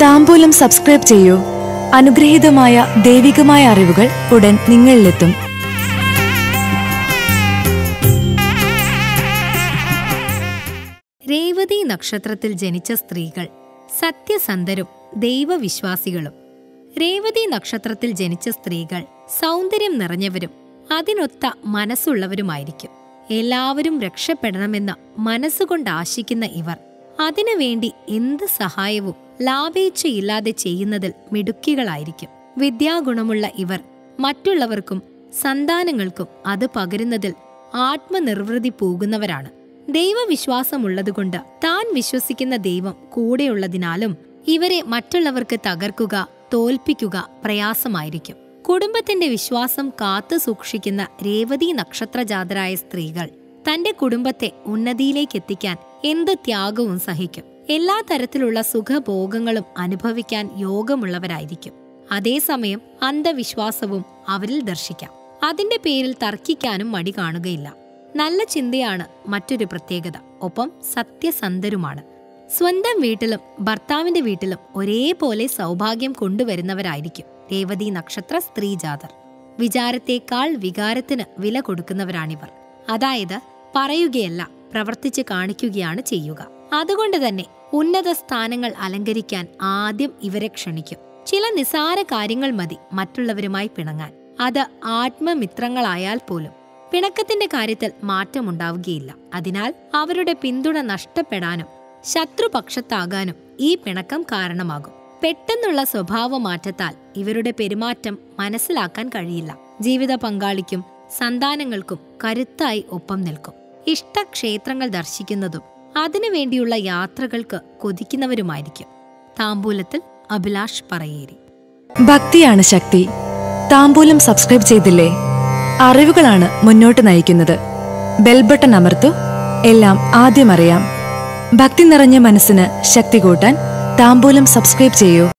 താമ്പൂലം subscribe ചെയ്യൂ അനുഗ്രഹീതമായ ദൈവികമായ അറിവുകൾ ഉടൻ നിങ്ങളിലെത്തും രേവതി നക്ഷത്രത്തിൽ ജനിച്ച സ്ത്രീകൾ സത്യസന്ധരും ദൈവവിശ്വാസികളും രേവതി നക്ഷത്രത്തിൽ ജനിച്ച സ്ത്രീകൾ സൗന്ദര്യം നിറഞ്ഞവരും അതിനൊത്ത മനസ്സുള്ളവരുമായിരിക്കും എല്ലാവരും രക്ഷപ്പെടണമെന്ന് മനസ്സുകൊണ്ട് ആശിക്കുന്ന ഇവർ അതിനുവേണ്ടി എന്ത് സഹായവും ലാഭേച്ഛയില്ലാതെ ചെയ്യുന്നതിൽ മിടുക്കികളായിരിക്കും വിദ്യാഗുണമുള്ള ഇവർ മറ്റുള്ളവർക്കും സന്താനങ്ങൾക്കും അത് പകരുന്നതിൽ ആത്മനിർവൃതി പോകുന്നവരാണ് ദൈവവിശ്വാസമുള്ളതുകൊണ്ട് താൻ വിശ്വസിക്കുന്ന ദൈവം കൂടെയുള്ളതിനാലും ഇവരെ മറ്റുള്ളവർക്ക് തകർക്കുക തോൽപ്പിക്കുക പ്രയാസമായിരിക്കും കുടുംബത്തിന്റെ വിശ്വാസം കാത്തു സൂക്ഷിക്കുന്ന രേവതി നക്ഷത്രജാതരായ സ്ത്രീകൾ തന്റെ കുടുംബത്തെ ഉന്നതിയിലേക്ക് എത്തിക്കാൻ എന്ത് ത്യാഗവും സഹിക്കും എല്ലാ തരത്തിലുള്ള സുഖഭോഗങ്ങളും അനുഭവിക്കാൻ യോഗമുള്ളവരായിരിക്കും അതേസമയം അന്ധവിശ്വാസവും അവരിൽ ദർശിക്കാം അതിന്റെ പേരിൽ തർക്കിക്കാനും മടി കാണുകയില്ല നല്ല ചിന്തയാണ് മറ്റൊരു പ്രത്യേകത ഒപ്പം സത്യസന്ധരുമാണ് സ്വന്തം വീട്ടിലും ഭർത്താവിന്റെ വീട്ടിലും ഒരേപോലെ സൗഭാഗ്യം കൊണ്ടുവരുന്നവരായിരിക്കും രേവതി നക്ഷത്ര സ്ത്രീജാതർ വിചാരത്തേക്കാൾ വികാരത്തിന് വില കൊടുക്കുന്നവരാണിവർ അതായത് പറയുകയല്ല പ്രവർത്തിച്ച് കാണിക്കുകയാണ് ചെയ്യുക അതുകൊണ്ട് തന്നെ ഉന്നത സ്ഥാനങ്ങൾ അലങ്കരിക്കാൻ ആദ്യം ഇവരെ ക്ഷണിക്കും ചില നിസാര കാര്യങ്ങൾ മതി മറ്റുള്ളവരുമായി പിണങ്ങാൻ അത് ആത്മമിത്രങ്ങളായാൽ പോലും പിണക്കത്തിന്റെ കാര്യത്തിൽ മാറ്റമുണ്ടാവുകയില്ല അതിനാൽ അവരുടെ പിന്തുണ നഷ്ടപ്പെടാനും ശത്രുപക്ഷത്താകാനും ഈ പിണക്കം കാരണമാകും പെട്ടെന്നുള്ള സ്വഭാവ മാറ്റത്താൽ ഇവരുടെ പെരുമാറ്റം മനസ്സിലാക്കാൻ കഴിയില്ല ജീവിത പങ്കാളിക്കും സന്താനങ്ങൾക്കും കരുത്തായി ഒപ്പം നിൽക്കും ഇഷ്ടക്ഷേത്രങ്ങൾ ദർശിക്കുന്നതും അതിനുവേണ്ടിയുള്ള യാത്രകൾക്ക് കൊതിക്കുന്നവരുമായിരിക്കും താമ്പൂലത്തിൽ അഭിലാഷ് പറയേരി ഭക്തിയാണ് ശക്തി താമ്പൂലം സബ്സ്ക്രൈബ് ചെയ്തില്ലേ അറിവുകളാണ് മുന്നോട്ട് നയിക്കുന്നത് ബെൽ ബട്ടൺ അമർത്തു എല്ലാം ആദ്യം അറിയാം ഭക്തി നിറഞ്ഞ മനസ്സിന് ശക്തി കൂട്ടാൻ താമ്പൂലം സബ്സ്ക്രൈബ് ചെയ്യൂ